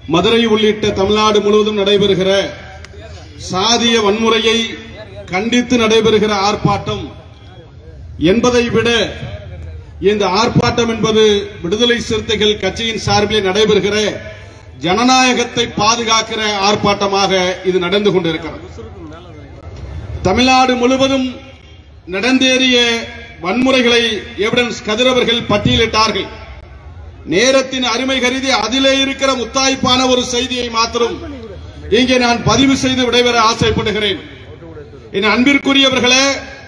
மதுரை உள்ளிட்ட தமிழ்நாடு முழுவதும் நடைபெறுகிற சாதிய வன்முறையை கண்டித்து நடைபெறுகிற ஆர்ப்பாட்டம் என்பதை விட இந்த ஆர்ப்பாட்டம் என்பது விடுதலை சிறுத்தைகள் கட்சியின் சார்பில் நடைபெறுகிற ஜனநாயகத்தை பாதுகாக்கிற ஆர்ப்பாட்டமாக இது நடந்து கொண்டிருக்கிறது தமிழ்நாடு முழுவதும் நடந்தேறிய வன்முறைகளை எவிடன்ஸ் கதிரவர்கள் பட்டியலிட்டார்கள் நேரத்தின் அருமை கருதி அதிலே இருக்கிற முத்தாய்ப்பான ஒரு செய்தியை மாத்திரம் இங்கே நான் பதிவு செய்து விடைபெற ஆசைப்படுகிறேன் என் அன்பிற்குரியவர்களே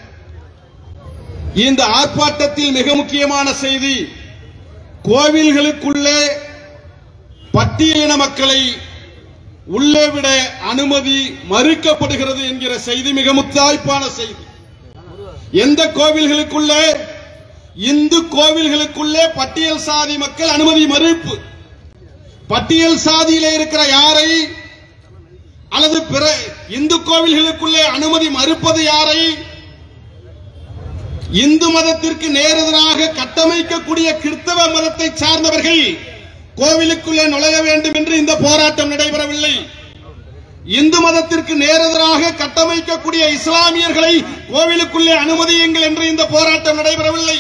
இந்த ஆர்ப்பாட்டத்தில் மிக முக்கியமான செய்தி கோவில்களுக்குள்ளே பட்டியலின மக்களை உள்ளே விட அனுமதி மறுக்கப்படுகிறது என்கிற செய்தி மிக முத்தாய்ப்பான செய்தி எந்த கோவில்களுக்குள்ளே இந்து கோவில்களுக்குள்ளே பட்டியல் சாதி மக்கள் அனுமதி மறுப்பு பட்டியல் சாதியிலே இருக்கிற யாரை அல்லது பிற இந்து கோவில்களுக்குள்ளே அனுமதி மறுப்பது யாரை இந்து மதத்திற்கு நேரெதிராக கட்டமைக்கக்கூடிய கிறிஸ்தவ மதத்தை சார்ந்தவர்கள் கோவிலுக்குள்ளே நுழைய வேண்டும் என்று இந்த போராட்டம் நடைபெறவில்லை இந்து மதத்திற்கு நேரெதிராக கட்டமைக்கக்கூடிய இஸ்லாமியர்களை கோவிலுக்குள்ளே அனுமதியுங்கள் என்று இந்த போராட்டம் நடைபெறவில்லை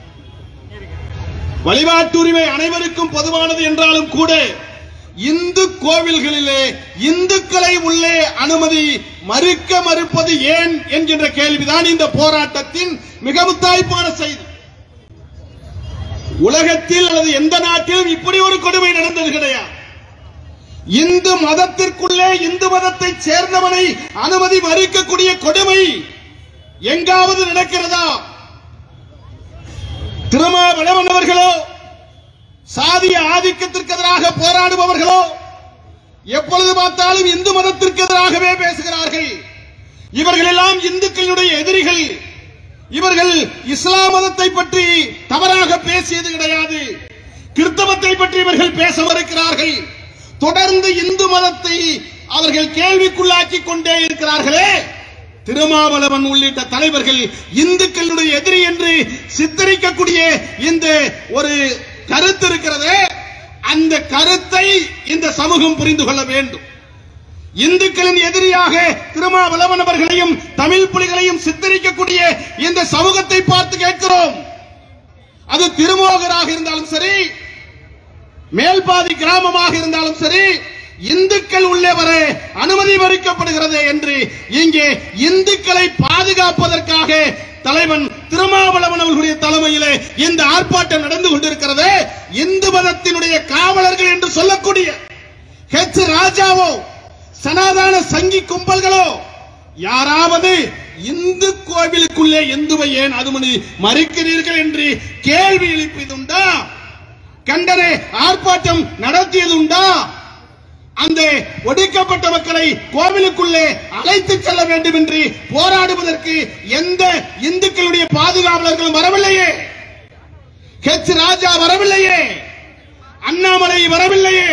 வழிபாட்டு உரிமை அனைவருக்கும் பொதுவானது என்றாலும் கூட இந்து கோவில்களிலே இந்துக்களை உள்ளே அனுமதி மறுக்க மறுப்பது ஏன் என்கின்ற கேள்விதான் இந்த போராட்டத்தின் மிக முத்தாய்ப்பான செய்தி உலகத்தில் அல்லது எந்த நாட்டிலும் இப்படி ஒரு கொடுமை நடந்தது கிடையாது இந்து மதத்திற்குள்ளே இந்து மதத்தை சேர்ந்தவனை அனுமதி மறுக்கக்கூடிய கொடுமை எங்காவது நடக்கிறதா திருமாவளவன் அவர்களோ சாதிய ஆதிக்கத்திற்கு எதிராக போராடுபவர்களோ எப்பொழுது பார்த்தாலும் இந்து மதத்திற்கு எதிராகவே பேசுகிறார்கள் இவர்கள் எல்லாம் இந்துக்களுடைய எதிரிகள் இவர்கள் இஸ்லாம் மதத்தை பற்றி தவறாக பேசியது கிடையாது கிறிஸ்தவத்தை பற்றி இவர்கள் பேச மறுக்கிறார்கள் தொடர்ந்து இந்து மதத்தை அவர்கள் கேள்விக்குள்ளாக்கி கொண்டே இருக்கிறார்களே திருமாவளவன் உள்ளிட்ட தலைவர்கள் இந்துக்களுடைய எதிரி என்று சித்தரிக்கக்கூடிய இந்த ஒரு கருத்து இருக்கிறதே அந்த கருத்தை இந்த சமூகம் புரிந்து கொள்ள வேண்டும் இந்துக்களின் எதிரியாக திருமாவளவன் அவர்களையும் தமிழ் புலிகளையும் சித்தரிக்கக்கூடிய இந்த சமூகத்தை பார்த்து கேட்கிறோம் அது திருமோகராக இருந்தாலும் சரி மேல்பாதி கிராமமாக இருந்தாலும் சரி இந்துக்கள் உள்ளே வர அனுமதி மறுக்கப்படுகிறது என்று இங்கே இந்துக்களை பாதுகாப்பதற்காக தலைவன் திருமாவளவன் அவர்களுடைய தலைமையிலே இந்த ஆர்ப்பாட்டம் நடந்து கொண்டிருக்கிறது இந்து மதத்தினுடைய காவலர்கள் என்று சொல்லக்கூடிய ஹெச் ராஜாவோ சனாதன சங்கி கும்பல்களோ யாராவது இந்து கோவிலுக்குள்ளே இந்துவை ஏன் அனுமதி மறுக்கிறீர்கள் என்று கேள்வி எழுப்பியதுண்டா கண்டன ஆர்ப்பாட்டம் நடத்தியதுண்டா அந்த ஒடுக்கப்பட்ட மக்களை கோவிலுக்குள்ளே அழைத்து செல்ல வேண்டும் என்று போராடுவதற்கு எந்த இந்துக்களுடைய பாதுகாவலர்களும் வரவில்லையே ஹெச் ராஜா வரவில்லையே அண்ணாமலை வரவில்லையே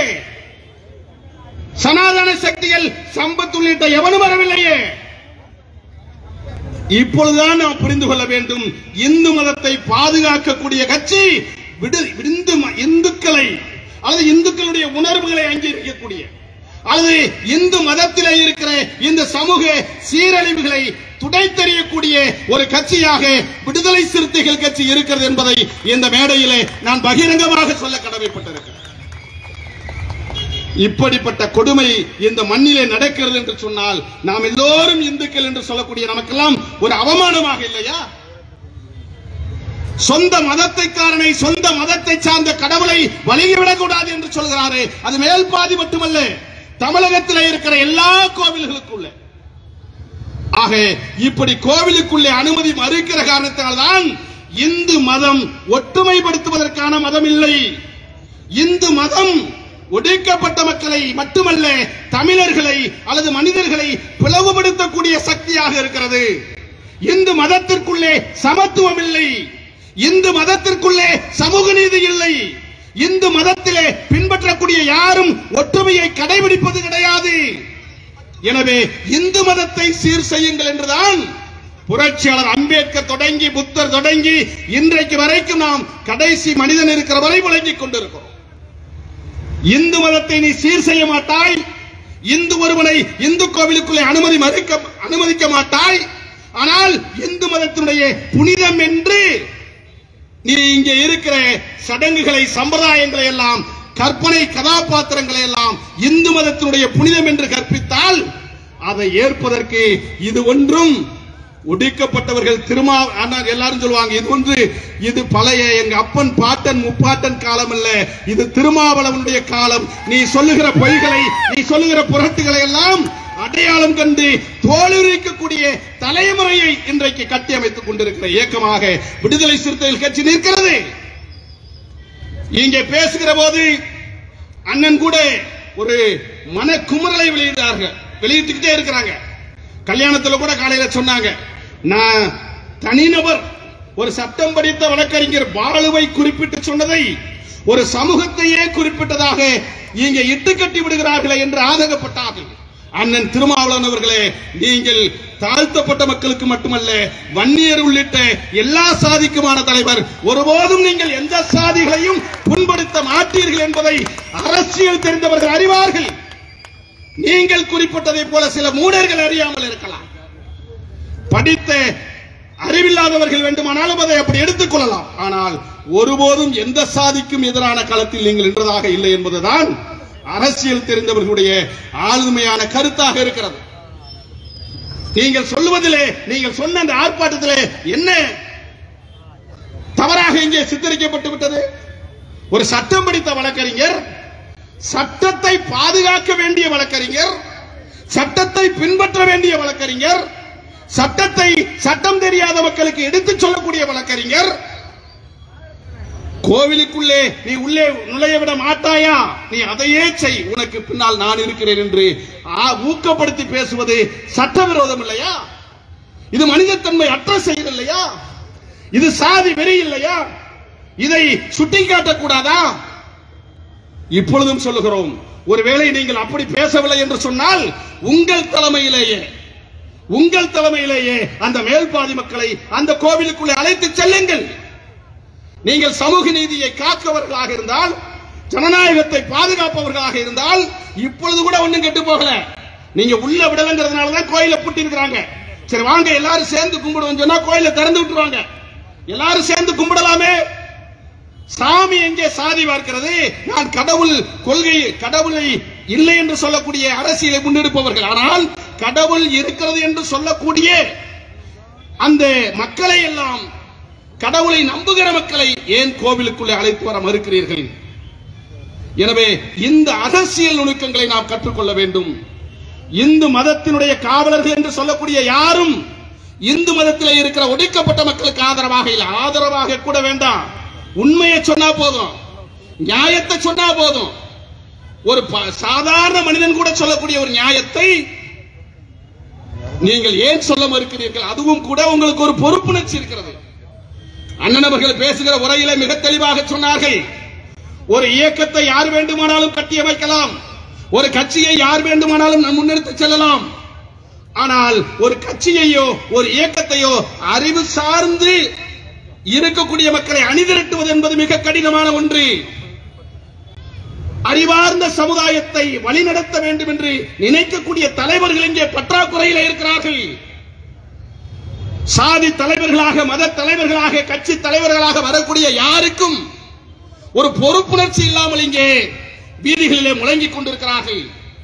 சனாதன சக்திகள் சம்பத் உள்ளிட்ட எவனும் வரவில்லையே இப்பொழுதுதான் நாம் புரிந்து கொள்ள வேண்டும் இந்து மதத்தை பாதுகாக்கக்கூடிய கட்சி விடு- விந்து ம- இந்துக்களை அல்லது இந்துக்களுடைய உணர்வுகளை அங்கீகரிக்கக்கூடிய அல்லது இந்து மதத்திலே இருக்கிற இந்த சமூக சீரழிவுகளை துடைத்தெறியக்கூடிய ஒரு கட்சியாக விடுதலை சிறுத்தைகள் கட்சி இருக்கிறது என்பதை இந்த மேடையிலே நான் பகிரங்கமாக சொல்ல கடமைப்பட்டிருக்கிறேன் இப்படிப்பட்ட கொடுமை இந்த மண்ணிலே நடக்கிறது என்று சொன்னால் நாம் எல்லோரும் இந்துக்கள் என்று சொல்லக்கூடிய நமக்கெல்லாம் ஒரு அவமானமாக இல்லையா சொந்த மதத்தைக்காரனை சொந்த மதத்தை சார்ந்த கடவுளை வழங்கிவிடக் கூடாது என்று சொல்கிறாரே அது மேல் பாதி மட்டுமல்ல தமிழகத்தில் இருக்கிற எல்லா கோவில்களுக்குள்ள ஆக இப்படி கோவிலுக்குள்ளே அனுமதி மறுக்கிற காரணத்தினால்தான் இந்து மதம் ஒற்றுமைப்படுத்துவதற்கான மதம் இல்லை இந்து மதம் ஒடுக்கப்பட்ட மக்களை மட்டுமல்ல தமிழர்களை அல்லது மனிதர்களை பிளவுபடுத்தக்கூடிய சக்தியாக இருக்கிறது இந்து மதத்திற்குள்ளே சமத்துவம் இல்லை இந்து மதத்திற்குள்ளே சமூக நீதி இல்லை இந்து மதத்திலே பின்பற்றக்கூடிய யாரும் ஒற்றுமையை கடைபிடிப்பது கிடையாது எனவே இந்து மதத்தை சீர் செய்யுங்கள் என்றுதான் புரட்சியாளர் அம்பேத்கர் தொடங்கி புத்தர் தொடங்கி இன்றைக்கு வரைக்கும் நாம் கடைசி மனிதன் இருக்கிற வரை விளங்கிக் கொண்டிருக்கிறோம் இந்து மதத்தை நீ சீர் செய்ய மாட்டாய் இந்து ஒருவனை இந்து கோவிலுக்குள்ளே அனுமதி மறுக்க அனுமதிக்க மாட்டாய் ஆனால் இந்து மதத்தினுடைய புனிதம் என்று நீ இங்கே இருக்கிற சடங்குகளை சம்பிரதாயங்களை எல்லாம் கற்பனை கதாபாத்திரங்களை எல்லாம் இந்து மதத்தினுடைய புனிதம் என்று கற்பித்தால் அதை ஏற்பதற்கு இது ஒன்றும் ஒடுக்கப்பட்டவர்கள் திருமா ஆனால் எல்லாரும் சொல்லுவாங்க இது ஒன்று இது பழைய எங்க அப்பன் பாட்டன் முப்பாட்டன் காலம் அல்ல இது திருமாவளவனுடைய காலம் நீ சொல்லுகிற பொய்களை நீ சொல்லுகிற புரட்டுகளை எல்லாம் அடையாளம் கண்டு தோலுரிக்கக்கூடிய தலைமுறையை இன்றைக்கு கட்டியமைத்துக் கொண்டிருக்கிற இயக்கமாக விடுதலை சிறுத்தைகள் கட்சி நிற்கிறது இங்கே பேசுகிற போது அண்ணன் கூட ஒரு மன குமுறலை வெளியிடுறார்கள் வெளியிட்டுக்கிட்டே இருக்கிறாங்க கல்யாணத்துல கூட காலையில சொன்னாங்க நான் தனிநபர் ஒரு சட்டம் படித்த வழக்கறிஞர் பாலுவை குறிப்பிட்டு சொன்னதை ஒரு சமூகத்தையே குறிப்பிட்டதாக இங்கே இட்டுக்கட்டி விடுகிறார்களே என்று ஆதங்கப்பட்டார்கள் அண்ணன் திருமாவளவன் அவர்களே நீங்கள் தாழ்த்தப்பட்ட மக்களுக்கு மட்டுமல்ல வன்னியர் உள்ளிட்ட எல்லா சாதிக்குமான தலைவர் ஒருபோதும் நீங்கள் எந்த சாதிகளையும் புண்படுத்த மாட்டீர்கள் என்பதை அரசியல் தெரிந்தவர்கள் அறிவார்கள் நீங்கள் குறிப்பிட்டதைப் போல சில மூடர்கள் அறியாமல் இருக்கலாம் படித்த அறிவில்லாதவர்கள் வேண்டுமானாலும் அதை அப்படி எடுத்துக் கொள்ளலாம் ஆனால் ஒருபோதும் எந்த சாதிக்கும் எதிரான களத்தில் நீங்கள் நின்றதாக இல்லை என்பதுதான் அரசியல் தெரிந்தவர்களுடைய ஆளுமையான கருத்தாக இருக்கிறது நீங்கள் சொல்லுவதிலே நீங்கள் சொன்ன அந்த ஆர்ப்பாட்டத்திலே என்ன தவறாக இங்கே சித்தரிக்கப்பட்டு விட்டது ஒரு சட்டம் படித்த வழக்கறிஞர் சட்டத்தை பாதுகாக்க வேண்டிய வழக்கறிஞர் சட்டத்தை பின்பற்ற வேண்டிய வழக்கறிஞர் சட்டத்தை சட்டம் தெரியாத மக்களுக்கு எடுத்துச் சொல்லக்கூடிய வழக்கறிஞர் கோவிலுக்குள்ளே நீ உள்ளே நுழைய விட மாட்டாயா நீ அதையே செய் உனக்கு பின்னால் நான் இருக்கிறேன் என்று ஆ, ஊக்கப்படுத்தி பேசுவது சட்டவிரோதம் இல்லையா இது மனிதத்தன்மை அற்ற செயல் இல்லையா இது சாதி வெறி இல்லையா இதை சுட்டிக்காட்டக்கூடாதா இப்பொழுதும் சொல்லுகிறோம் ஒருவேளை நீங்கள் அப்படி பேசவில்லை என்று சொன்னால் உங்கள் தலைமையிலேயே உங்கள் தலைமையிலேயே அந்த மேல்பாதி மக்களை அந்த கோவிலுக்குள்ளே அழைத்து செல்லுங்கள் நீங்கள் சமூக நீதியை காக்கவர்களாக இருந்தால் ஜனநாயகத்தை பாதுகாப்பவர்களாக இருந்தால் இப்பொழுது கூட ஒண்ணும் கெட்டு போகல நீங்க உள்ள விடலங்கிறதுனால தான் கோயில பூட்டி இருக்கிறாங்க சரி வாங்க எல்லாரும் சேர்ந்து கும்பிடுவோம் சொன்னா கோயில திறந்து விட்டுருவாங்க எல்லாரும் சேர்ந்து கும்பிடலாமே சாமி எங்கே சாதி பார்க்கிறது நான் கடவுள் கொள்கை கடவுளை இல்லை என்று சொல்லக்கூடிய அரசியலை முன்னெடுப்பவர்கள் ஆனால் கடவுள் இருக்கிறது என்று சொல்லக்கூடிய அந்த மக்களை எல்லாம் கடவுளை நம்புகிற மக்களை ஏன் கோவிலுக்குள்ளே அழைத்து வர மறுக்கிறீர்கள் எனவே இந்த அரசியல் நுணுக்கங்களை நாம் கற்றுக்கொள்ள வேண்டும் இந்து மதத்தினுடைய காவலர்கள் என்று சொல்லக்கூடிய யாரும் இந்து மதத்தில் இருக்கிற ஒடுக்கப்பட்ட மக்களுக்கு ஆதரவாக இல்லை ஆதரவாக கூட வேண்டாம் உண்மையை சொன்னா போதும் நியாயத்தை சொன்னா போதும் ஒரு ப- சாதாரண மனிதன் கூட சொல்லக்கூடிய ஒரு நியாயத்தை நீங்கள் ஏன் சொல்ல மறுக்கிறீர்கள் அதுவும் கூட உங்களுக்கு ஒரு பொறுப்புணர்ச்சி இருக்கிறது அண்ணன் அவர்கள் பேசுகிற உரையில மிக தெளிவாக சொன்னார்கள் ஒரு இயக்கத்தை யார் வேண்டுமானாலும் கட்டியமைக்கலாம் ஒரு கட்சியை யார் வேண்டுமானாலும் நாம் முன்னெடுத்து செல்லலாம் ஆனால் ஒரு கட்சியையோ ஒரு இயக்கத்தையோ அறிவு சார்ந்து இருக்கக்கூடிய மக்களை அணிதிரட்டுவது என்பது மிக கடினமான ஒன்று அறிவார்ந்த சமுதாயத்தை வழிநடத்த வேண்டும் என்று நினைக்கக்கூடிய தலைவர்கள் இங்கே பற்றாக்குறையில் இருக்கிறார்கள் சாதி தலைவர்களாக மத தலைவர்களாக கட்சி தலைவர்களாக வரக்கூடிய யாருக்கும் ஒரு பொறுப்புணர்ச்சி இல்லாமல் இங்கே வீதிகளிலே முழங்கிக் கொண்டிருக்கிறார்கள்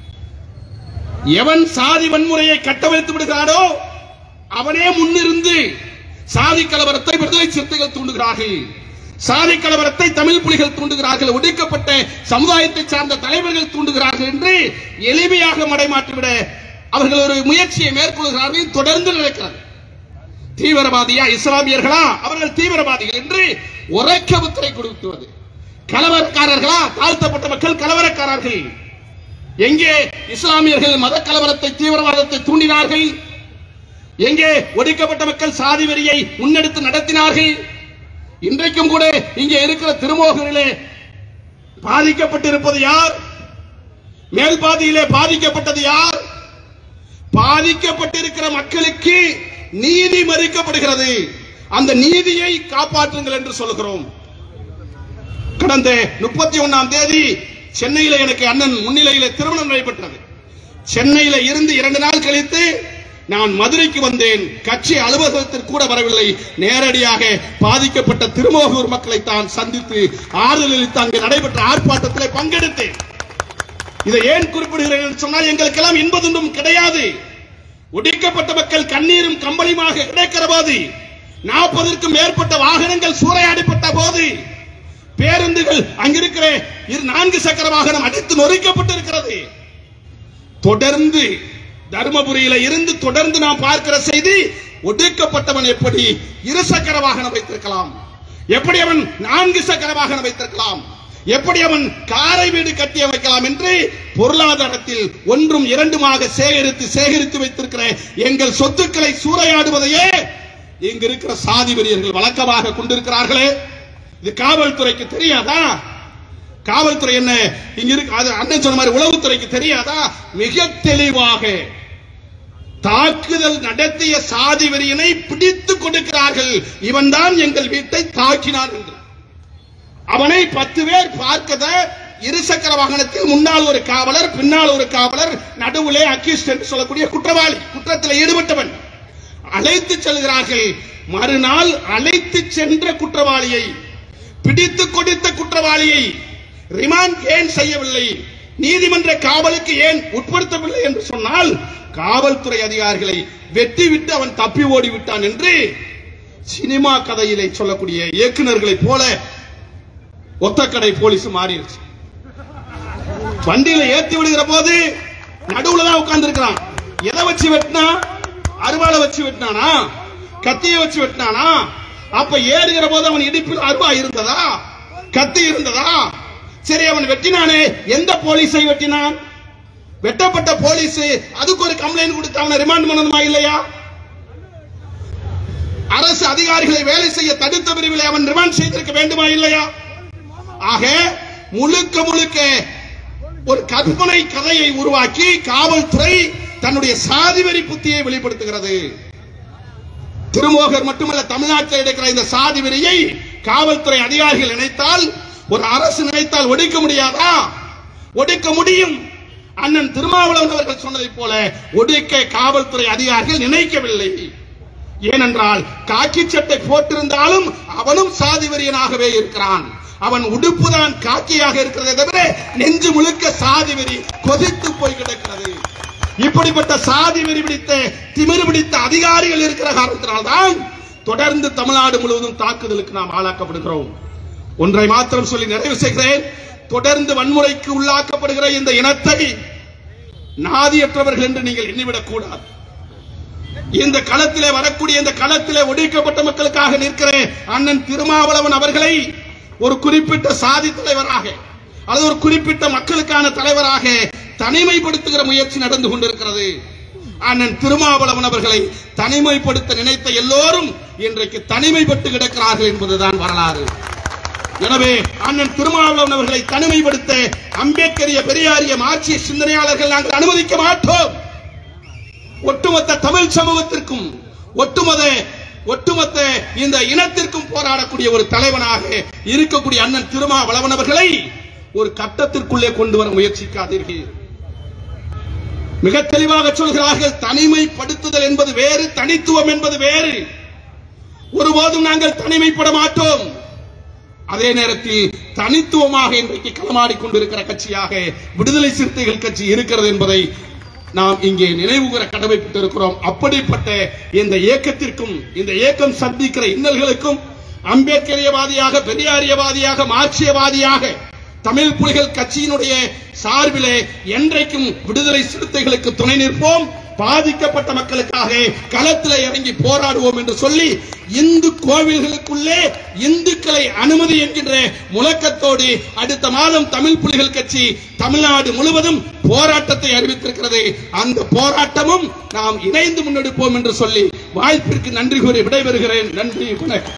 எவன் சாதி வன்முறையை கட்டவிழ்த்து விடுகிறானோ அவனே முன்னிருந்து சாதி கலவரத்தை விடுதலை சிறுத்தைகள் தூண்டுகிறார்கள் சாதி கலவரத்தை தமிழ் புலிகள் தூண்டுகிறார்கள் ஒடுக்கப்பட்ட சமுதாயத்தை சார்ந்த தலைவர்கள் தூண்டுகிறார்கள் என்று எளிமையாக மடைமாற்றிவிட அவர்கள் ஒரு முயற்சியை மேற்கொள்கிறார்கள் தொடர்ந்து நடக்கிறது தீவிரவாதியா இஸ்லாமியர்களா அவர்கள் தீவிரவாதிகள் என்று உரைக்க முத்திரை கொடுத்துவது கலவரக்காரர்களா தாழ்த்தப்பட்ட மக்கள் கலவரக்காரர்கள் எங்கே இஸ்லாமியர்கள் மத கலவரத்தை தீவிரவாதத்தை தூண்டினார்கள் எங்கே ஒடுக்கப்பட்ட மக்கள் சாதி வெறியை முன்னெடுத்து நடத்தினார்கள் இன்றைக்கும் கூட இங்கே இருக்கிற திருமோகரிலே பாதிக்கப்பட்டிருப்பது யார் மேல் பாதியிலே பாதிக்கப்பட்டது யார் பாதிக்கப்பட்டிருக்கிற மக்களுக்கு நீதி மறுக்கப்படுகிறது அந்த நீதியை காப்பாற்றுங்கள் என்று சொல்கிறோம் கடந்த முப்பத்தி ஒன்னாம் தேதி சென்னையில எனக்கு அண்ணன் முன்னிலையில திருமணம் நடைபெற்றது சென்னையில இருந்து இரண்டு நாள் கழித்து நான் மதுரைக்கு வந்தேன் கட்சி அலுவலகத்திற்கு கூட வரவில்லை நேரடியாக பாதிக்கப்பட்ட திருமோகூர் மக்களை தான் சந்தித்து ஆறுதல் அளித்து அங்கு நடைபெற்ற ஆர்ப்பாட்டத்தில் பங்கெடுத்தேன் இதை ஏன் குறிப்பிடுகிறேன் என்று சொன்னால் எங்களுக்கெல்லாம் இன்பதுண்டும் கிடையாது ஒடுக்கப்பட்ட மக்கள் கண்ணீரும் கம்பளியுமாக கிடைக்கிற போது நாற்பதற்கும் மேற்பட்ட வாகனங்கள் சூறையாடப்பட்ட போது பேருந்துகள் அங்கிருக்கிற இரு நான்கு சக்கர வாகனம் அடித்து நொறுக்கப்பட்டிருக்கிறது தொடர்ந்து தர்மபுரியில இருந்து தொடர்ந்து நாம் பார்க்கிற செய்தி ஒடுக்கப்பட்டவன் எப்படி இருசக்கர வாகனம் வைத்திருக்கலாம் எப்படி அவன் நான்கு சக்கர வாகனம் வைத்திருக்கலாம் எப்படி அவன் காரை வீடு கட்டி அமைக்கலாம் என்று பொருளாதாரத்தில் ஒன்றும் இரண்டுமாக சேகரித்து சேகரித்து வைத்திருக்கிற எங்கள் சொத்துக்களை சூறையாடுவதையே இங்க இருக்கிற சாதி வெறியர்கள் வழக்கமாக கொண்டிருக்கிறார்களே இது காவல்துறைக்கு தெரியாதா காவல்துறை என்ன இங்க இருக்கு அது அண்ணன் சொன்ன மாதிரி உளவுத்துறைக்கு தெரியாதா மிக தெளிவாக தாக்குதல் நடத்திய சாதி வெறியனை பிடித்துக் கொடுக்கிறார்கள் இவன்தான் எங்கள் வீட்டை தாக்கினான் என்று அவனை பத்து பேர் பார்க்கத இருசக்கர வாகனத்தில் முன்னால் ஒரு காவலர் பின்னால் ஒரு காவலர் நடுவிலே அக்யூஸ்ட் என்று சொல்லக்கூடிய குற்றவாளி குற்றத்தில் ஈடுபட்டவன் அழைத்து செல்கிறார்கள் மறுநாள் அழைத்து சென்ற குற்றவாளியை பிடித்து கொடுத்த குற்றவாளியை ரிமாண்ட் ஏன் செய்யவில்லை நீதிமன்ற காவலுக்கு ஏன் உட்படுத்தவில்லை என்று சொன்னால் காவல்துறை அதிகாரிகளை வெட்டி விட்டு அவன் தப்பி ஓடி விட்டான் என்று சினிமா கதையிலே சொல்லக்கூடிய இயக்குனர்களைப் போல ஒத்தக்கடை போலீஸ் மாறிடுச்சு வண்டியில ஏத்தி விடுகிற போது நடுவுல தான் உட்கார்ந்து இருக்கிறான் எதை வச்சு வெட்டினா அருவாளை வச்சு வெட்டினானா கத்திய வச்சு வெட்டினானா அப்ப ஏறுகிற போது அவன் இடுப்பில் அருவா இருந்ததா கத்தி இருந்ததா சரி அவன் வெட்டினானே எந்த போலீஸை வெட்டினான் வெட்டப்பட்ட போலீஸ் அதுக்கு ஒரு கம்ப்ளைண்ட் கொடுத்து அவனை ரிமாண்ட் பண்ணணுமா இல்லையா அரசு அதிகாரிகளை வேலை செய்ய தடுத்த பிரிவில் அவன் ரிமாண்ட் செய்திருக்க வேண்டுமா இல்லையா ஆக முழுக்க முழுக்க ஒரு கற்பனை கதையை உருவாக்கி காவல்துறை தன்னுடைய சாதிவெறி புத்தியை வெளிப்படுத்துகிறது திருமோகர் மட்டுமல்ல தமிழ்நாட்டில் இருக்கிற இந்த சாதி வெறியை காவல்துறை அதிகாரிகள் நினைத்தால் ஒரு அரசு நினைத்தால் ஒடுக்க முடியாதா ஒடுக்க முடியும் அண்ணன் திருமாவளவன் அவர்கள் சொன்னதைப் போல ஒடுக்க காவல்துறை அதிகாரிகள் நினைக்கவில்லை ஏனென்றால் காக்கி சட்டை போட்டிருந்தாலும் அவனும் சாதி வெறியனாகவே இருக்கிறான் அவன் உடுப்புதான் காக்கியாக இருக்கிறதே தவிர நெஞ்சு முழுக்க சாதி வெறி கொதித்து போய் கிடக்கிறது இப்படிப்பட்ட சாதி வெறி பிடித்த திமிரு பிடித்த அதிகாரிகள் இருக்கிற காரணத்தினால்தான் தொடர்ந்து தமிழ்நாடு முழுவதும் தாக்குதலுக்கு நாம் ஆளாக்கப்படுகிறோம் ஒன்றை மாத்திரம் சொல்லி நிறைவு செய்கிறேன் தொடர்ந்து வன்முறைக்கு உள்ளாக்கப்படுகிற இந்த இனத்தை நாதியற்றவர்கள் என்று நீங்கள் எண்ணிவிடக் கூடாது இந்த களத்திலே வரக்கூடிய இந்த களத்திலே ஒடுக்கப்பட்ட மக்களுக்காக நிற்கிற அண்ணன் திருமாவளவன் அவர்களை ஒரு குறிப்பிட்ட சாதி தலைவராக அல்லது ஒரு குறிப்பிட்ட மக்களுக்கான தலைவராக தனிமைப்படுத்துகிற முயற்சி நடந்து கொண்டிருக்கிறது அண்ணன் திருமாவளவன் அவர்களை தனிமைப்படுத்த நினைத்த எல்லோரும் இன்றைக்கு தனிமைப்பட்டு கிடக்கிறார்கள் என்பதுதான் வரலாறு எனவே அண்ணன் திருமாவளவன் அவர்களை தனிமைப்படுத்த அம்பேத்கரிய பெரியாரிய மார்க்சிய சிந்தனையாளர்கள் நாங்கள் அனுமதிக்க மாட்டோம் ஒட்டுமொத்த தமிழ் சமூகத்திற்கும் ஒட்டுமொத்த ஒட்டுமொத்த இந்த இனத்திற்கும் போராடக்கூடிய ஒரு தலைவனாக இருக்கக்கூடிய அண்ணன் திருமாவளவன் அவர்களை ஒரு கட்டத்திற்குள்ளே கொண்டு வர முயற்சிக்காதீர்கள் மிக தெளிவாக சொல்கிறார்கள் தனிமைப்படுத்துதல் என்பது வேறு தனித்துவம் என்பது வேறு ஒருபோதும் நாங்கள் தனிமைப்பட மாட்டோம் அதே நேரத்தில் தனித்துவமாக இன்றைக்கு களமாடிக் கொண்டிருக்கிற கட்சியாக விடுதலை சிறுத்தைகள் கட்சி இருக்கிறது என்பதை நாம் இங்கே நினைவுகூர கடமைப்பட்டிருக்கிறோம் அப்படிப்பட்ட இந்த இயக்கத்திற்கும் இந்த இயக்கம் சந்திக்கிற இன்னல்களுக்கும் அம்பேத்கரியவாதியாக பெரியாரியவாதியாக மார்க்சியவாதியாக தமிழ் புலிகள் கட்சியினுடைய சார்பிலே என்றைக்கும் விடுதலை சிறுத்தைகளுக்கு துணை நிற்போம் பாதிக்கப்பட்ட மக்களுக்காக களத்தில் இறங்கி போராடுவோம் என்று சொல்லி இந்து கோவில்களுக்குள்ளே இந்துக்களை அனுமதி என்கின்ற முழக்கத்தோடு அடுத்த மாதம் தமிழ் புலிகள் கட்சி தமிழ்நாடு முழுவதும் போராட்டத்தை அறிவித்திருக்கிறது அந்த போராட்டமும் நாம் இணைந்து முன்னெடுப்போம் என்று சொல்லி வாய்ப்பிற்கு நன்றி கூறி விடைபெறுகிறேன் நன்றி வணக்கம்